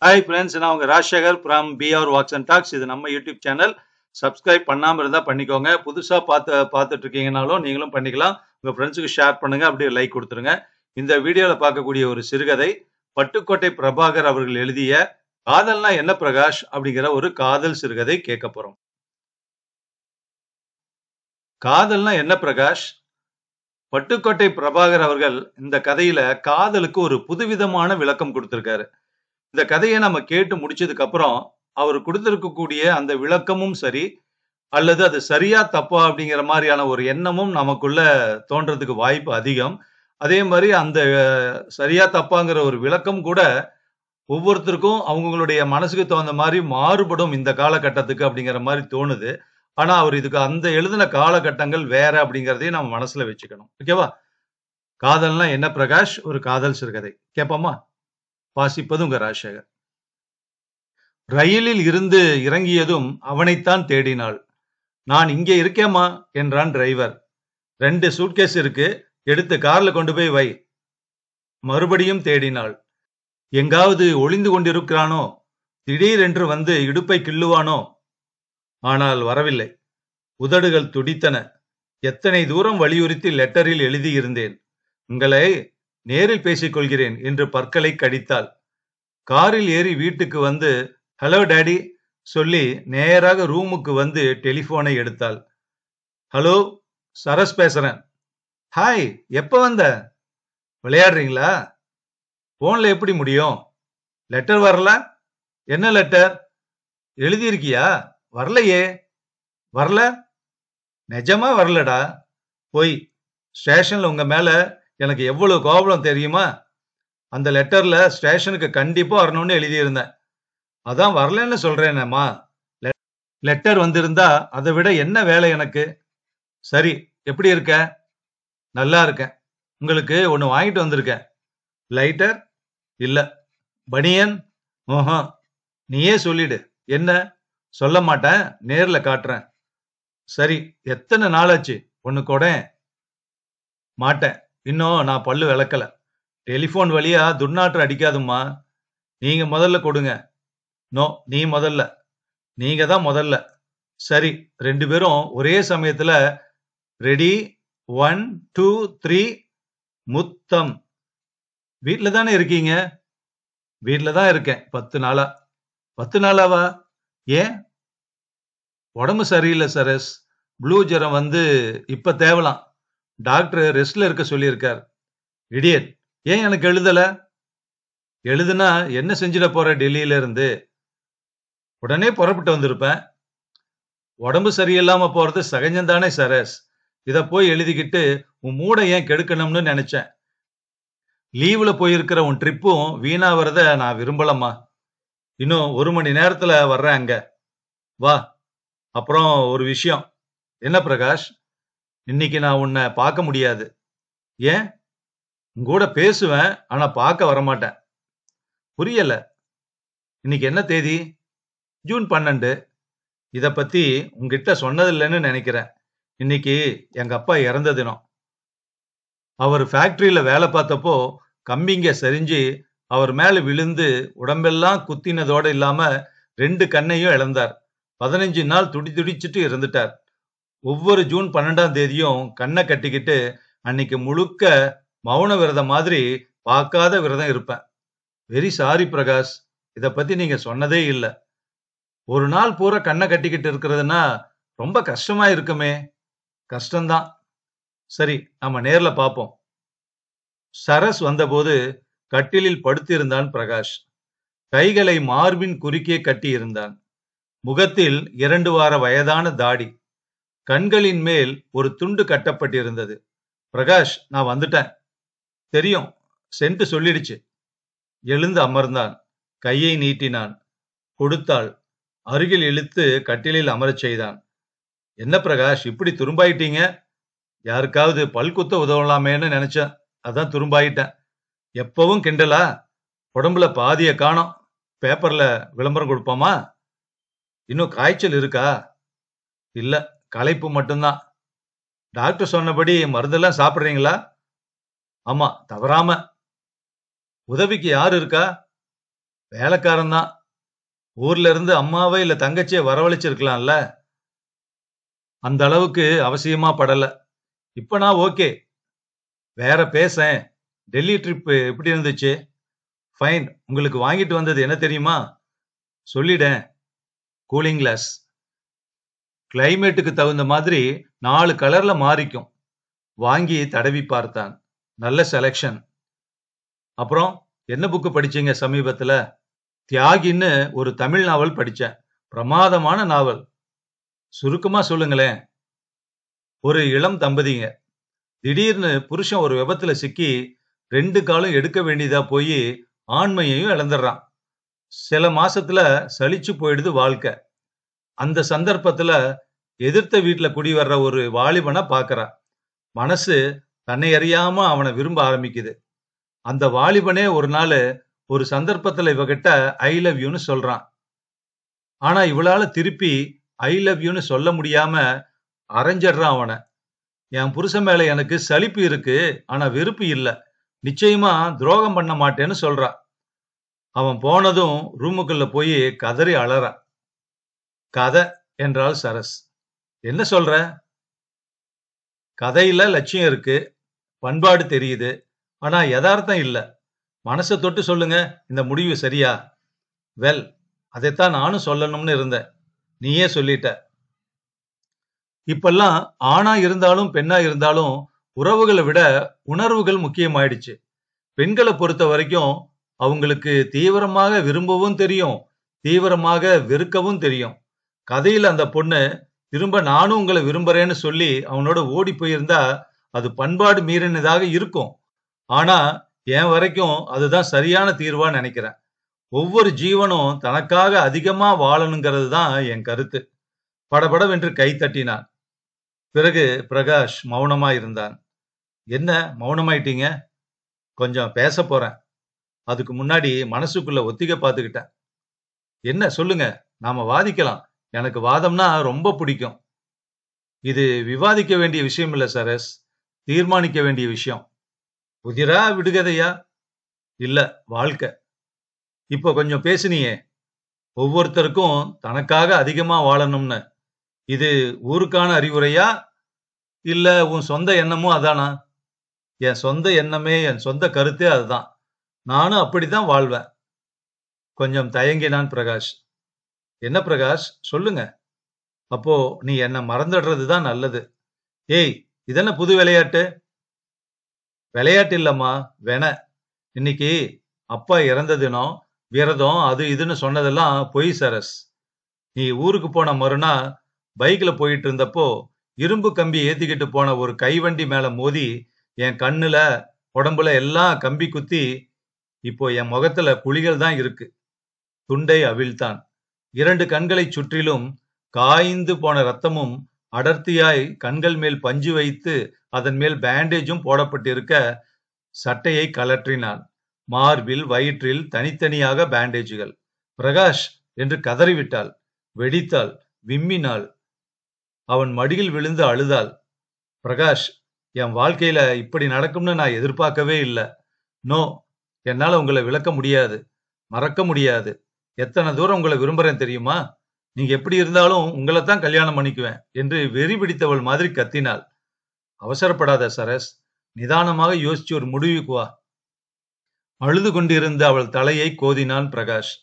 Hi friends நான் உங்க Rajasekar from PR walks and talks இது நம்ம யூடியூப் சேனல் சப்ஸ்கிரைப் பண்ணாம இருந்தா பண்ணிக்கோங்க புதுசா பார்த்து பார்த்துட்டு இருக்கீங்கனாலும் நீங்களும் பண்ணிக்கலாம் உங்க ஃப்ரெண்ட்ஸுக்கு ஷேர் பண்ணுங்க அப்படியே லைக் கொடுத்துருங்க இந்த வீடியோல பார்க்கக்கூடிய ஒரு சிறுகதை பட்டுக்கோட்டை பிரபாகர் அவர்கள் எழுதிய காதல்னா என்ன பிரகாஷ் அப்படிங்கிற ஒரு காதல் சிறுகதை கேட்க போறோம் காதல்னா என்ன பிரகாஷ் பட்டுக்கோட்டை பிரபாகர் அவர்கள் இந்த கதையில காதலுக்கு ஒரு புதுவிதமான விளக்கம் கொடுத்திருக்காரு இந்த கதையை நம்ம கேட்டு முடிச்சதுக்கு அப்புறம் அவர் கொடுத்திருக்கக்கூடிய அந்த விளக்கமும் சரி அல்லது அது சரியா தப்பா அப்படிங்கிற மாதிரியான ஒரு எண்ணமும் நமக்குள்ள தோன்றதுக்கு வாய்ப்பு அதிகம் அதே மாதிரி அந்த அஹ், சரியா தப்பாங்கிற ஒரு விளக்கம் கூட ஒவ்வொருத்தருக்கும் அவங்களுடைய மனசுக்கு தகுந்த மாதிரி மாறுபடும் இந்த காலகட்டத்துக்கு அப்படிங்கிற மாதிரி தோணுது ஆனா அவர் இதுக்கு அந்த எழுதின காலகட்டங்கள் வேற அப்படிங்கறதையும் நம்ம மனசுல வச்சுக்கணும் ஓகேவா காதல்னா என்ன பிரகாஷ் ஒரு காதல் சிறுகதை கேட்போமா வாசிப்பது உங்க ராஜசேகர் ரயிலில் இருந்து இறங்கியதும் அவனைத்தான் தேடினாள் நான் இங்கே இருக்கேம்மா என்றான் டிரைவர் ரெண்டு சூட்கேஸ் இருக்கு எடுத்து கார்ல கொண்டு போய் வை மறுபடியும் தேடினாள் எங்காவது ஒளிந்து கொண்டிருக்கிறானோ திடீரென்று வந்து இடுப்பை கிள்ளுவானோ ஆனால் வரவில்லை உதடுகள் துடித்தன எத்தனை தூரம் வலியுறுத்தி லெட்டரில் எழுதியிருந்தேன் உங்களை நேரில் பேசிக் கொள்கிறேன் என்று பற்களை கடித்தாள் காரில் ஏறி வீட்டுக்கு வந்து ஹலோ டாடி சொல்லி நேராக ரூமுக்கு வந்து டெலிபோனை எடுத்தாள் ஹலோ சரஸ் பேசுறேன் ஹாய் எப்ப வந்த விளையாடுறீங்களா போன்ல எப்படி முடியும் லெட்டர் வரல என்ன லெட்டர் எழுதியிருக்கியா வரலையே வரல நிஜமா வரலடா போய் ஸ்டேஷன்ல உங்க மேல எனக்கு எவ்வளவு கோபம் தெரியுமா அந்த லெட்டர்ல ஸ்டேஷனுக்கு கண்டிப்பா வரணும்னு எழுதியிருந்தேன் அதான் வரலன்னு சொல்றேனேம்மா லெட்டர் வந்திருந்தா அதை விட என்ன வேலை எனக்கு சரி எப்படி இருக்க நல்லா இருக்கேன் உங்களுக்கு ஒன்னு வாங்கிட்டு வந்திருக்கேன் லைட்டர் இல்ல பனியன் ஓஹோ நீயே சொல்லிடு என்ன சொல்ல மாட்டேன் நேர்ல காட்டுறேன் சரி எத்தனை நாளாச்சு ஒன்னு கூட மாட்டேன் இன்னும் நான் பல்லு விளக்கல டெலிபோன் வழியா துர்நாற்றம் அடிக்காதும்மா நீங்க முதல்ல கொடுங்க நோ நீ முதல்ல நீங்க தான் முதல்ல சரி ரெண்டு பேரும் ஒரே சமயத்துல ரெடி ஒன் டூ த்ரீ முத்தம் வீட்ல தானே இருக்கீங்க வீட்ல தான் இருக்கேன் பத்து நாளா பத்து நாளாவா ஏன் உடம்பு சரியில்லை சரஸ் ப்ளூ ஜுரம் வந்து இப்ப தேவலாம் டாக்டர் ரெஸ்ட்ல இருக்க சொல்லியிருக்கார் இடியட் ஏன் எனக்கு எழுதல எழுதுனா என்ன செஞ்சிட போற டெல்லியில இருந்து உடனே புறப்பட்டு வந்திருப்பேன் உடம்பு சரியில்லாம போறது சகஜம்தானே சரஸ் இத போய் எழுதிக்கிட்டு உன் மூடை ஏன் கெடுக்கணும்னு நினைச்சேன் லீவுல போயிருக்கிற உன் ட்ரிப்பும் வீணா வரத நான் விரும்பலம்மா இன்னும் ஒரு மணி நேரத்துல வர்றேன் அங்க வா அப்புறம் ஒரு விஷயம் என்ன பிரகாஷ் இன்னைக்கு நான் உன்னை பார்க்க முடியாது ஏன் உன் கூட பேசுவேன் ஆனா பார்க்க வரமாட்டேன் புரியல இன்னைக்கு என்ன தேதி ஜூன் பன்னெண்டு இத பத்தி உங்ககிட்ட சொன்னதில்லைன்னு நினைக்கிறேன் இன்னைக்கு எங்க அப்பா இறந்த தினம் அவர் ஃபேக்டரியில வேலை பார்த்தப்போ கம்பிங்க சரிஞ்சு அவர் மேல விழுந்து உடம்பெல்லாம் குத்தினதோட இல்லாம ரெண்டு கண்ணையும் இழந்தார் பதினஞ்சு நாள் துடி துடிச்சிட்டு இருந்துட்டார் ஒவ்வொரு ஜூன் பன்னெண்டாம் தேதியும் கண்ணை கட்டிக்கிட்டு அன்னைக்கு முழுக்க மௌன விரதம் மாதிரி பார்க்காத விரதம் இருப்பேன் வெரி சாரி பிரகாஷ் இத பத்தி நீங்க சொன்னதே இல்ல ஒரு நாள் பூரா கண்ணை கட்டிக்கிட்டு இருக்கிறதுனா ரொம்ப கஷ்டமா இருக்குமே கஷ்டம்தான் சரி நம்ம நேர்ல பாப்போம் சரஸ் வந்தபோது கட்டிலில் படுத்திருந்தான் பிரகாஷ் கைகளை மார்பின் குறுக்கே கட்டியிருந்தான் முகத்தில் இரண்டு வார வயதான தாடி கண்களின் மேல் ஒரு துண்டு கட்டப்பட்டிருந்தது பிரகாஷ் நான் வந்துட்டேன் தெரியும் சென்ட்டு சொல்லிடுச்சு எழுந்து அமர்ந்தான் கையை நீட்டினான் கொடுத்தாள் அருகில் இழுத்து கட்டிலில் அமரச் செய்தான் என்ன பிரகாஷ் இப்படி துரும்பாயிட்டீங்க யாருக்காவது பல் குத்த உதவலாமேன்னு நினைச்சேன் அதான் துரும்பாயிட்டேன் எப்பவும் கிண்டலா உடம்புல பாதிய காணோம் பேப்பர்ல விளம்பரம் கொடுப்போமா இன்னும் காய்ச்சல் இருக்கா இல்ல களைப்பு மட்டும்தான் டாக்டர் சொன்னபடி மருந்தெல்லாம் சாப்பிடுறீங்களா ஆமா தவறாம உதவிக்கு யார் இருக்கா வேலைக்காரன் தான் ஊர்ல இருந்து அம்மாவை இல்ல தங்கச்சியை வரவழைச்சிருக்கலாம்ல அந்த அளவுக்கு அவசியமா படல இப்ப நான் ஓகே வேற பேசேன் டெல்லி ட்ரிப் எப்படி இருந்துச்சு ஃபைன் உங்களுக்கு வாங்கிட்டு வந்தது என்ன தெரியுமா சொல்லிடேன் கூலிங் கிளாஸ் கிளைமேட்டுக்கு தகுந்த மாதிரி நாலு கலர்ல மாறிக்கும் வாங்கி தடவி பார்த்தான் நல்ல செலெக்ஷன் அப்புறம் என்ன புக்கு படிச்சீங்க சமீபத்துல தியாகின்னு ஒரு தமிழ் நாவல் படிச்சேன் பிரமாதமான நாவல் சுருக்கமா சொல்லுங்களேன் ஒரு இளம் தம்பதிங்க திடீர்னு புருஷன் ஒரு விபத்துல சிக்கி ரெண்டு காலும் எடுக்க வேண்டியதா போய் ஆண்மையையும் இழந்துடுறான் சில மாசத்துல சலிச்சு போயிடுது வாழ்க்கை அந்த சந்தர்ப்பத்துல எதிர்த்த வீட்டுல குடி வர்ற ஒரு வாலிபனை பாக்குறா மனசு தன்னை அறியாம அவனை விரும்ப ஆரம்பிக்குது அந்த வாலிபனே ஒரு நாள் ஒரு சந்தர்ப்பத்துல இவகிட்ட ஐ லவ் யூன்னு சொல்றான் ஆனா இவளால திருப்பி ஐ லவ் யூன்னு சொல்ல முடியாம அரைஞ்சிடுறான் அவனை என் புருஷன் மேல எனக்கு சலிப்பு இருக்கு ஆனா வெறுப்பு இல்ல நிச்சயமா துரோகம் பண்ண மாட்டேன்னு சொல்றா அவன் போனதும் ரூமுக்குள்ள போய் கதறி அழறா கதை என்றாள் சரஸ் என்ன சொல்ற கதையில லட்சியம் இருக்கு பண்பாடு தெரியுது ஆனா யதார்த்தம் இல்ல மனசை தொட்டு சொல்லுங்க இந்த முடிவு சரியா வெல் அதைத்தான் நானும் சொல்லணும்னு இருந்தேன் நீயே சொல்லிட்ட இப்பெல்லாம் ஆணா இருந்தாலும் பெண்ணா இருந்தாலும் உறவுகளை விட உணர்வுகள் முக்கியமாயிடுச்சு பெண்களை பொறுத்த வரைக்கும் அவங்களுக்கு தீவிரமாக விரும்பவும் தெரியும் தீவிரமாக வெறுக்கவும் தெரியும் கதையில அந்த பொண்ணு திரும்ப நானும் உங்களை விரும்புறேன்னு சொல்லி அவனோட ஓடி போயிருந்தா அது பண்பாடு மீறினதாக இருக்கும் ஆனா என் வரைக்கும் அதுதான் சரியான தீர்வா நினைக்கிறேன் ஒவ்வொரு ஜீவனும் தனக்காக அதிகமா வாழணுங்கிறது தான் என் கருத்து படபடவென்று கை தட்டினான் பிறகு பிரகாஷ் மௌனமா இருந்தான் என்ன மௌனமாயிட்டீங்க கொஞ்சம் பேச போறேன் அதுக்கு முன்னாடி மனசுக்குள்ள ஒத்திகை பார்த்துக்கிட்டேன் என்ன சொல்லுங்க நாம வாதிக்கலாம் எனக்கு வாதம்னா ரொம்ப பிடிக்கும் இது விவாதிக்க வேண்டிய விஷயம் இல்ல சரஸ் தீர்மானிக்க வேண்டிய விஷயம் புதிரா விடுகதையா இல்ல வாழ்க்கை இப்ப கொஞ்சம் பேசுனியே ஒவ்வொருத்தருக்கும் தனக்காக அதிகமா வாழணும்னு இது ஊருக்கான அறிவுரையா இல்ல உன் சொந்த எண்ணமும் அதானா என் சொந்த எண்ணமே என் சொந்த கருத்தே அதுதான் நானும் அப்படித்தான் வாழ்வேன் கொஞ்சம் தயங்கினான் பிரகாஷ் என்ன பிரகாஷ் சொல்லுங்க அப்போ நீ என்ன மறந்துடுறது தான் நல்லது ஏய் இதென்ன புது விளையாட்டு விளையாட்டு இல்லம்மா வென இன்னைக்கு அப்பா இறந்த தினம் விரதம் அது இதுன்னு சொன்னதெல்லாம் பொய் சரஸ் நீ ஊருக்கு போன மறுநாள் பைக்ல போயிட்டு இருந்தப்போ இரும்பு கம்பி ஏத்திக்கிட்டு போன ஒரு கைவண்டி மேல மோதி என் கண்ணுல உடம்புல எல்லாம் கம்பி குத்தி இப்போ என் முகத்துல குழிகள் தான் இருக்கு துண்டை அவிழ்த்தான் இரண்டு கண்களைச் சுற்றிலும் காய்ந்து போன ரத்தமும் அடர்த்தியாய் கண்கள் மேல் பஞ்சு வைத்து அதன் மேல் பேண்டேஜும் போடப்பட்டிருக்க சட்டையை கலற்றினான் மார்பில் வயிற்றில் தனித்தனியாக பேண்டேஜுகள் பிரகாஷ் என்று கதறிவிட்டாள் வெடித்தாள் விம்மினாள் அவன் மடியில் விழுந்து அழுதாள் பிரகாஷ் என் வாழ்க்கையில இப்படி நடக்கும்னு நான் எதிர்பார்க்கவே இல்லை நோ என்னால உங்களை விளக்க முடியாது மறக்க முடியாது எத்தனை தூரம் உங்களை விரும்புறேன் தெரியுமா நீங்க எப்படி இருந்தாலும் உங்களை தான் கல்யாணம் பண்ணிக்குவேன் என்று வெறி பிடித்தவள் மாதிரி கத்தினாள் அவசரப்படாத சரஸ் நிதானமாக யோசிச்சு ஒரு முடிவுக்கு வா அழுது கொண்டிருந்த அவள் தலையை கோதினான் பிரகாஷ்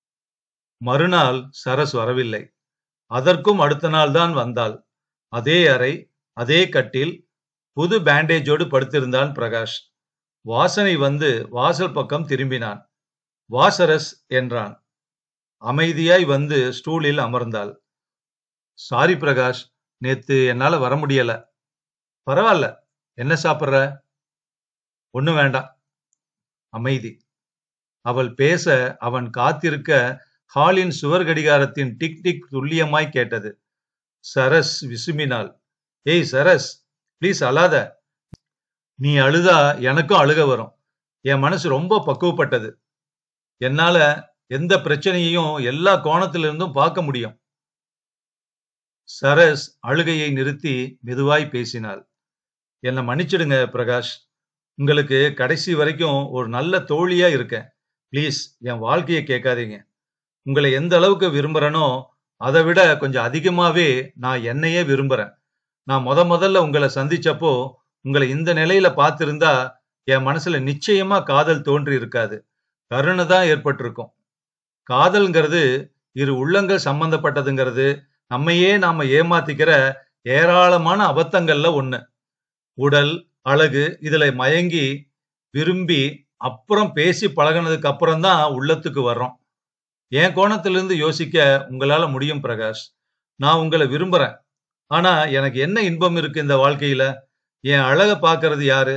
மறுநாள் சரஸ் வரவில்லை அதற்கும் அடுத்த நாள் தான் வந்தாள் அதே அறை அதே கட்டில் புது பேண்டேஜோடு படுத்திருந்தான் பிரகாஷ் வாசனை வந்து வாசல் பக்கம் திரும்பினான் வாசரஸ் என்றான் அமைதியாய் வந்து ஸ்டூலில் அமர்ந்தாள் சாரி பிரகாஷ் நேத்து என்னால வர முடியல பரவாயில்ல என்ன சாப்பிடுற ஒண்ணு வேண்டாம் அமைதி அவள் பேச அவன் காத்திருக்க ஹாலின் சுவர் கடிகாரத்தின் டிக் டிக் துல்லியமாய் கேட்டது சரஸ் விசுமினாள் ஏய் சரஸ் ப்ளீஸ் அழாத நீ அழுதா எனக்கும் அழுக வரும் என் மனசு ரொம்ப பக்குவப்பட்டது என்னால எந்த பிரச்சனையையும் எல்லா கோணத்திலிருந்தும் பார்க்க முடியும் சரஸ் அழுகையை நிறுத்தி மெதுவாய் பேசினாள் என்னை மன்னிச்சிடுங்க பிரகாஷ் உங்களுக்கு கடைசி வரைக்கும் ஒரு நல்ல தோழியா இருக்கேன் ப்ளீஸ் என் வாழ்க்கைய கேட்காதீங்க. உங்கள எந்த அளவுக்கு விரும்புறேனோ, அத விட கொஞ்சம் அதிகமாவே நான் என்னையே விரும்புறேன். நான் மொத மொதல்ல உங்கள சந்திச்சப்போ, உங்கள இந்த நிலையில பார்த்திருந்தா, என் மனசுல நிச்சயமா காதல் தோன்றி இருக்காது. கருணை தான் ஏற்பட்டிருக்கும். காதல்ங்கிறது இரு உள்ளங்கள் சம்பந்தப்பட்டதுங்கிறது, நம்மையே நாம ஏமாத்திக்கிற ஏராளமான அபத்தங்கள்ல ஒண்ணு. உடல், அழகு இதுல மயங்கி, விரும்பி, அப்புறம் பேசி பழகுனதுக்கு அப்புறம் தான் உள்ளத்துக்கு வர்றோம். என் கோணத்திலிருந்து யோசிக்க உங்களால முடியும் பிரகாஷ். நான் உங்கள விரும்புறேன். ஆனா எனக்கு என்ன இன்பம் இருக்கு இந்த வாழ்க்கையில? என் அழக பார்க்கறது யாரு?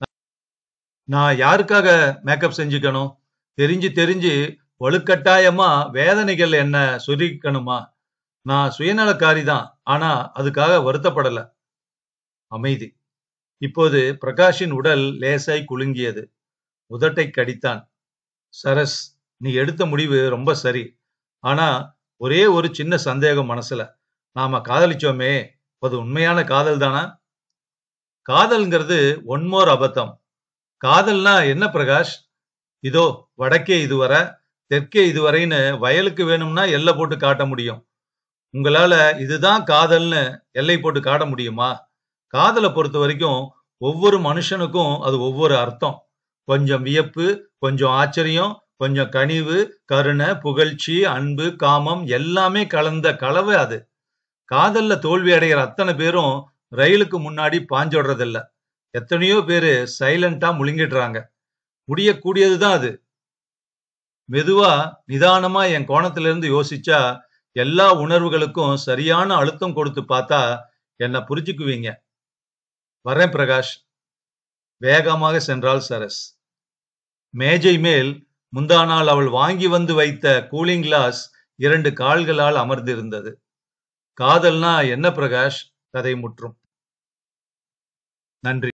நான் யாருக்காக மேக்கப் செஞ்சுக்கணும்? தெரிஞ்சு தெரிஞ்சு வலுக்கட்டாயமா வேதனைகள் என்ன சொருகிக்கணுமா? நான் சுயநலக்காரி தான். ஆனா அதுக்காக வருத்தப்படல. அமைதி. இப்போது பிரகாஷின் உடல் லேசாய் குலுங்கியது. உதட்டைக் கடித்தான். சரஸ், நீ எடுத்த முடிவு ரொம்ப சரி. ஆனா ஒரே ஒரு சின்ன சந்தேகம் மனசுல. நாம காதலிச்சோமே, அது உண்மையான காதல் தானா? காதல்ங்கிறது ஒன் மோர் அபத்தம். காதல்னா என்ன பிரகாஷ்? இதோ வடக்கே இதுவரை, தெற்கே இதுவரைன்னு வயலுக்கு வேணும்னா எல்ல போட்டு காட்ட முடியும். உங்களால இதுதான் காதல்னு எல்லை போட்டு காட்ட முடியுமா? காதல பொறுத்தவரைக்கும் ஒவ்வொரு மனுஷனுக்கும் அது ஒவ்வொரு அர்த்தம். கொஞ்சம் வியப்பு, கொஞ்சம் ஆச்சரியம், கொஞ்சம் கனிவு, கருணை, புகழ்ச்சி, அன்பு, காமம் எல்லாமே கலந்த கலவை அது. காதல்ல தோல்வி அடைகிற அத்தனை பேரும் ரயிலுக்கு முன்னாடி பாஞ்சோடுறதில்ல. எத்தனையோ பேரு சைலண்டா முழுங்கிடுறாங்க. முடியக்கூடியது தான் அது. மெதுவா, நிதானமா என் கோணத்திலிருந்து யோசிச்சா, எல்லா உணர்வுகளுக்கும் சரியான அழுத்தம் கொடுத்து பார்த்தா, என்ன புரிஞ்சுக்குவீங்க. வரேன் பிரகாஷ். வேகமாக சென்றாள் சரஸ். மேஜை மேல் முந்தா நாள் அவள் வாங்கி வந்து வைத்த கூலிங் கிளாஸ் இரண்டு கால்களால் அமர்ந்திருந்தது. காதல்னா என்ன பிரகாஷ்? கதை முற்றும். நன்றி.